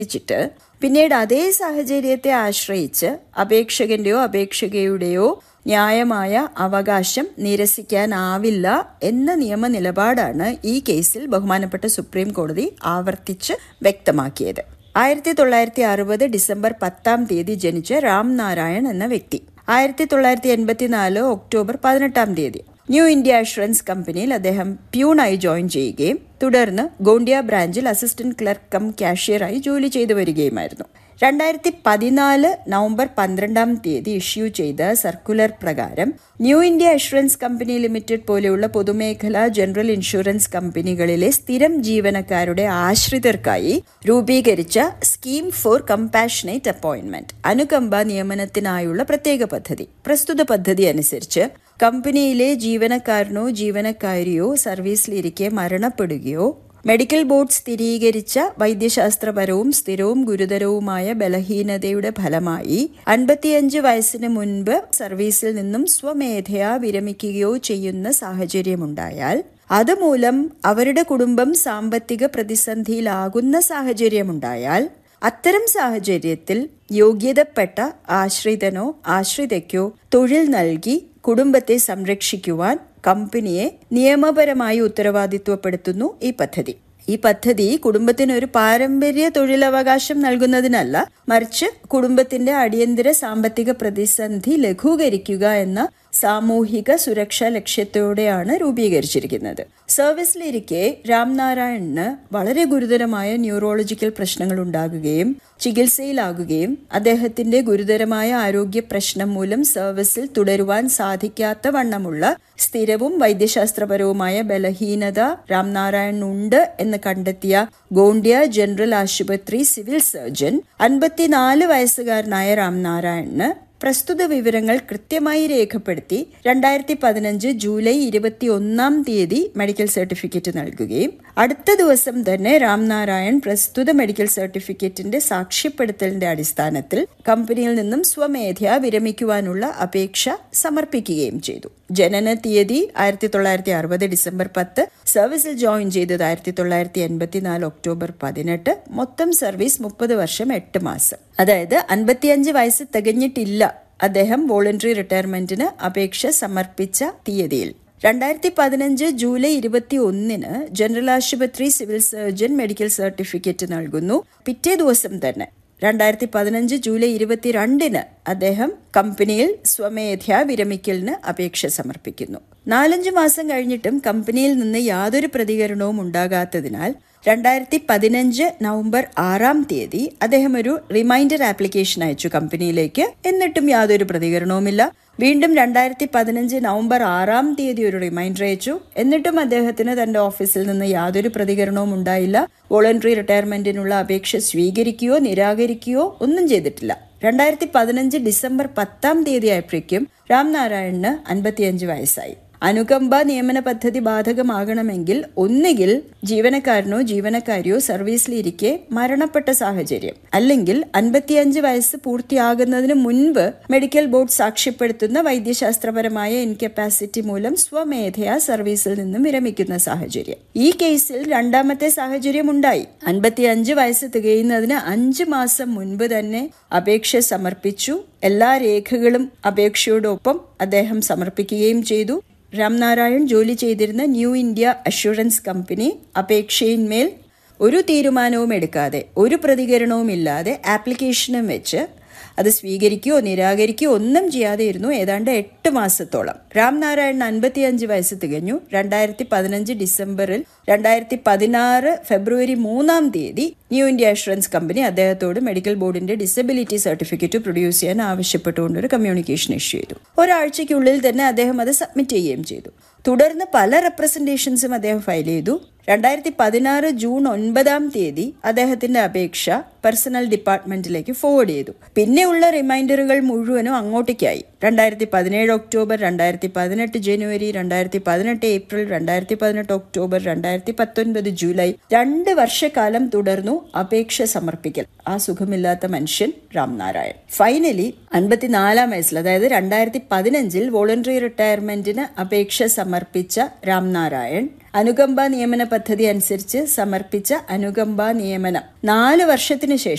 ച്ചിട്ട് പിന്നീട് അതേ സാഹചര്യത്തെ ആശ്രയിച്ച് അപേക്ഷകന്റെയോ അപേക്ഷകയുടെയോ ന്യായമായ അവകാശം നിരസിക്കാനാവില്ല എന്ന നിയമ നിലപാടാണ് ഈ കേസിൽ ബഹുമാനപ്പെട്ട സുപ്രീം കോടതി ആവർത്തിച്ച് വ്യക്തമാക്കിയത് ആയിരത്തി തൊള്ളായിരത്തി അറുപത് ഡിസംബർ പത്താം തീയതി ജനിച്ച രാം നാരായൺ എന്ന വ്യക്തി ആയിരത്തി തൊള്ളായിരത്തി എൺപത്തിനാല് ഒക്ടോബർ പതിനെട്ടാം തീയതി ന്യൂ ഇന്ത്യ അഷുറൻസ് കമ്പനിയിൽ അദ്ദേഹം പ്യൂണായി ജോയിൻ ചെയ്യുകയും തുടർന്ന് ഗോണ്ടിയ ബ്രാഞ്ചിൽ അസിസ്റ്റന്റ് ക്ലർക്ക് കം കാഷ്യറായി ജോലി ചെയ്തു വരികയുമായിരുന്നു രണ്ടായിരത്തി പതിനാല് നവംബർ പന്ത്രണ്ടാം തീയതി ഇഷ്യൂ ചെയ്ത സർക്കുലർ പ്രകാരം new India assurance company limited പോലെയുള്ള പൊതുമേഖലാ ജനറൽ ഇൻഷുറൻസ് കമ്പനികളിലെ സ്ഥിരം ജീവനക്കാരുടെ ആശ്രിതർക്കായി രൂപീകരിച്ച സ്കീം ഫോർ കമ്പാഷനേറ്റ് അപ്പോയിന്റ്മെന്റ് അനുകമ്പ നിയമനത്തിനായുള്ള പ്രത്യേക പദ്ധതി പ്രസ്തുത പദ്ധതി അനുസരിച്ച് കമ്പനിയിലെ ജീവനക്കാരനോ ജീവനക്കാരിയോ സർവീസിലിരിക്കെ മരണപ്പെടുകയോ മെഡിക്കൽ ബോർഡ് സ്ഥിരീകരിച്ച വൈദ്യശാസ്ത്രപരവും സ്ഥിരവും ഗുരുതരവുമായ ബലഹീനതയുടെ ഫലമായി അൻപത്തിയഞ്ച് വയസ്സിന് മുൻപ് സർവീസിൽ നിന്നും സ്വമേധയാ വിരമിക്കുകയോ ചെയ്യുന്ന സാഹചര്യമുണ്ടായാൽ അതുമൂലം അവരുടെ കുടുംബം സാമ്പത്തിക പ്രതിസന്ധിയിലാകുന്ന സാഹചര്യമുണ്ടായാൽ അത്തരം സാഹചര്യത്തിൽ യോഗ്യതപ്പെട്ട ആശ്രിതനോ ആശ്രിതയ്ക്കോ തൊഴിൽ നൽകി കുടുംബത്തെ സംരക്ഷിക്കുവാൻ കമ്പനിയെ നിയമപരമായി ഉത്തരവാദിത്വപ്പെടുത്തുന്നു ഈ പദ്ധതി ഈ പദ്ധതി കുടുംബത്തിന് ഒരു പാരമ്പര്യ തൊഴിലവകാശം നൽകുന്നതിനല്ല മറിച്ച് കുടുംബത്തിന്റെ അടിയന്തര സാമ്പത്തിക പ്രതിസന്ധി ലഘൂകരിക്കുക എന്ന സാമൂഹിക സുരക്ഷാ ലക്ഷ്യത്തോടെയാണ് രൂപീകരിച്ചിരിക്കുന്നത് സർവീസിലിരിക്കെ രാംനാരായണന് വളരെ ഗുരുതരമായ ന്യൂറോളജിക്കൽ പ്രശ്നങ്ങൾ ഉണ്ടാകുകയും ചികിത്സയിലാകുകയും അദ്ദേഹത്തിന്റെ ഗുരുതരമായ ആരോഗ്യ പ്രശ്നം മൂലം സർവീസിൽ തുടരുവാൻ സാധിക്കാത്ത വണ്ണമുള്ള സ്ഥിരവും വൈദ്യശാസ്ത്രപരവുമായ ബലഹീനത രാംനാരായണനുണ്ട് എന്ന് കണ്ടെത്തിയ ഗോണ്ടിയ ജനറൽ ആശുപത്രി സിവിൽ സർജൻ അൻപത്തിനാല് വയസ്സുകാരനായ രാംനാരായണന് പ്രസ്തുത വിവരങ്ങൾ കൃത്യമായി രേഖപ്പെടുത്തി രണ്ടായിരത്തി പതിനഞ്ച് ജൂലൈ ഇരുപത്തി ഒന്നാം തീയതി മെഡിക്കൽ സർട്ടിഫിക്കറ്റ് നൽകുകയും അടുത്ത ദിവസം തന്നെ രാംനാരായൺ പ്രസ്തുത മെഡിക്കൽ സർട്ടിഫിക്കറ്റിന്റെ സാക്ഷ്യപ്പെടുത്തലിന്റെ അടിസ്ഥാനത്തിൽ കമ്പനിയിൽ നിന്നും സ്വമേധയാ വിരമിക്കുവാനുള്ള അപേക്ഷ സമർപ്പിക്കുകയും ചെയ്തു ജനന തീയതി ആയിരത്തി തൊള്ളായിരത്തി അറുപത് ഡിസംബർ പത്ത് സർവീസിൽ ജോയിൻ ചെയ്തത് ആയിരത്തി തൊള്ളായിരത്തി എൺപത്തിനാല് ഒക്ടോബർ പതിനെട്ട് മൊത്തം സർവീസ് മുപ്പത് വർഷം എട്ട് മാസം അതായത് അൻപത്തിയഞ്ച് വയസ്സ് തികഞ്ഞിട്ടില്ല അദ്ദേഹം വോളണ്ടറി റിട്ടയർമെന്റിന് അപേക്ഷ സമർപ്പിച്ച തീയതിയിൽ രണ്ടായിരത്തി പതിനഞ്ച് ജൂലൈ ഇരുപത്തി ഒന്നിന് ജനറൽ ആശുപത്രി സിവിൽ സർജൻ മെഡിക്കൽ സർട്ടിഫിക്കറ്റ് നൽകുന്നു പിറ്റേ ദിവസം തന്നെ രണ്ടായിരത്തി പതിനഞ്ച് ജൂലൈ ഇരുപത്തിരണ്ടിന് അദ്ദേഹം കമ്പനിയിൽ സ്വമേധ്യാ വിരമിക്കലിന് അപേക്ഷ സമർപ്പിക്കുന്നു നാലഞ്ചു മാസം കഴിഞ്ഞിട്ടും കമ്പനിയിൽ നിന്ന് യാതൊരു പ്രതികരണവും ഉണ്ടാകാത്തതിനാൽ രണ്ടായിരത്തി പതിനഞ്ച് നവംബർ ആറാം തീയതി അദ്ദേഹം ഒരു റിമൈൻഡർ ആപ്ലിക്കേഷൻ അയച്ചു കമ്പനിയിലേക്ക് എന്നിട്ടും യാതൊരു പ്രതികരണവുമില്ല വീണ്ടും രണ്ടായിരത്തി പതിനഞ്ച് നവംബർ ആറാം തീയതി ഒരു റിമൈൻഡർ അയച്ചു എന്നിട്ടും അദ്ദേഹത്തിന് തന്റെ ഓഫീസിൽ നിന്ന് യാതൊരു പ്രതികരണവും ഉണ്ടായില്ല വോളണ്ടറി റിട്ടയർമെന്റിനുള്ള അപേക്ഷ സ്വീകരിക്കുകയോ നിരാകരിക്കുകയോ ഒന്നും ചെയ്തിട്ടില്ല രണ്ടായിരത്തി പതിനഞ്ച് ഡിസംബർ പത്താം തീയതി ആയപ്പോഴേക്കും രാംനാരായണന് അൻപത്തിയഞ്ച് വയസ്സായി അനുകമ്പ നിയമന പദ്ധതി ബാധകമാകണമെങ്കിൽ ഒന്നുകിൽ ജീവനക്കാരനോ ജീവനക്കാരിയോ സർവീസിലിരിക്കെ മരണപ്പെട്ട സാഹചര്യം അല്ലെങ്കിൽ അൻപത്തിയഞ്ച് വയസ്സ് പൂർത്തിയാകുന്നതിന് മുൻപ് മെഡിക്കൽ ബോർഡ് സാക്ഷ്യപ്പെടുത്തുന്ന വൈദ്യശാസ്ത്രപരമായ ഇൻകപ്പാസിറ്റി മൂലം സ്വമേധയാ സർവീസിൽ നിന്നും വിരമിക്കുന്ന സാഹചര്യം ഈ കേസിൽ രണ്ടാമത്തെ സാഹചര്യം ഉണ്ടായി അൻപത്തിയഞ്ച് വയസ്സ് തികയുന്നതിന് അഞ്ച് മാസം മുൻപ് തന്നെ അപേക്ഷ സമർപ്പിച്ചു എല്ലാ രേഖകളും അപേക്ഷയോടൊപ്പം അദ്ദേഹം സമർപ്പിക്കുകയും ചെയ്തു രാംനാരായൺ ജോലി ചെയ്തിരുന്ന ന്യൂ ഇന്ത്യ അഷുറൻസ് കമ്പനി അപേക്ഷയിന്മേൽ ഒരു തീരുമാനവും എടുക്കാതെ ഒരു പ്രതികരണവും ഇല്ലാതെ ആപ്ലിക്കേഷനും വെച്ച് അത് സ്വീകരിക്കുകയോ നിരാകരിക്കുകയോ ഒന്നും ചെയ്യാതെ ഇരുന്നു ഏതാണ്ട് എട്ട് മാസത്തോളം രാംനാരായണൻ അൻപത്തിയഞ്ച് വയസ്സ് തികഞ്ഞു രണ്ടായിരത്തി പതിനഞ്ച് ഡിസംബറിൽ രണ്ടായിരത്തി പതിനാറ് ഫെബ്രുവരി മൂന്നാം തീയതി ന്യൂ ഇന്ത്യ അഷുറൻസ് കമ്പനി അദ്ദേഹത്തോട് മെഡിക്കൽ ബോർഡിന്റെ ഡിസബിലിറ്റി സർട്ടിഫിക്കറ്റ് പ്രൊഡ്യൂസ് ചെയ്യാൻ ആവശ്യപ്പെട്ടുകൊണ്ട് ഒരു കമ്മ്യൂണിക്കേഷൻ ഇഷ്യൂ ചെയ്തു ഒരാഴ്ചയ്ക്കുള്ളിൽ തന്നെ അദ്ദേഹം അത് സബ്മിറ്റ് ചെയ്യുകയും ചെയ്തു തുടർന്ന് പല റെപ്രസെന്റേഷൻസും അദ്ദേഹം ഫയൽ ചെയ്തു രണ്ടായിരത്തി പതിനാറ് ജൂൺ ഒൻപതാം തീയതി അദ്ദേഹത്തിന്റെ അപേക്ഷ പേഴ്സണൽ ഡിപ്പാർട്ട്മെന്റിലേക്ക് ഫോർവേഡ് ചെയ്തു പിന്നെയുള്ള റിമൈൻഡറുകൾ മുഴുവനും അങ്ങോട്ടേക്കായി രണ്ടായിരത്തി പതിനേഴ് ഒക്ടോബർ രണ്ടായിരത്തി പതിനെട്ട് ജനുവരി രണ്ടായിരത്തി പതിനെട്ട് ഏപ്രിൽ രണ്ടായിരത്തി പതിനെട്ട് ഒക്ടോബർ രണ്ടായിരത്തി പത്തൊൻപത് ജൂലൈ രണ്ട് വർഷക്കാലം തുടർന്നു അപേക്ഷ സമർപ്പിക്കൽ ആ സുഖമില്ലാത്ത മനുഷ്യൻ രാംനാരായൺ ഫൈനലി അൻപത്തിനാലാം വയസ്സിൽ അതായത് രണ്ടായിരത്തി പതിനഞ്ചിൽ വോളണ്ടറി റിട്ടയർമെന്റിന് അപേക്ഷ സമർപ്പിച്ച രാംനാരായൺ അനുകമ്പ നിയമന പദ്ധതി അനുസരിച്ച് സമർപ്പിച്ച അനുകമ്പ നിയമനം നാല് വർഷത്തിനു ശേഷം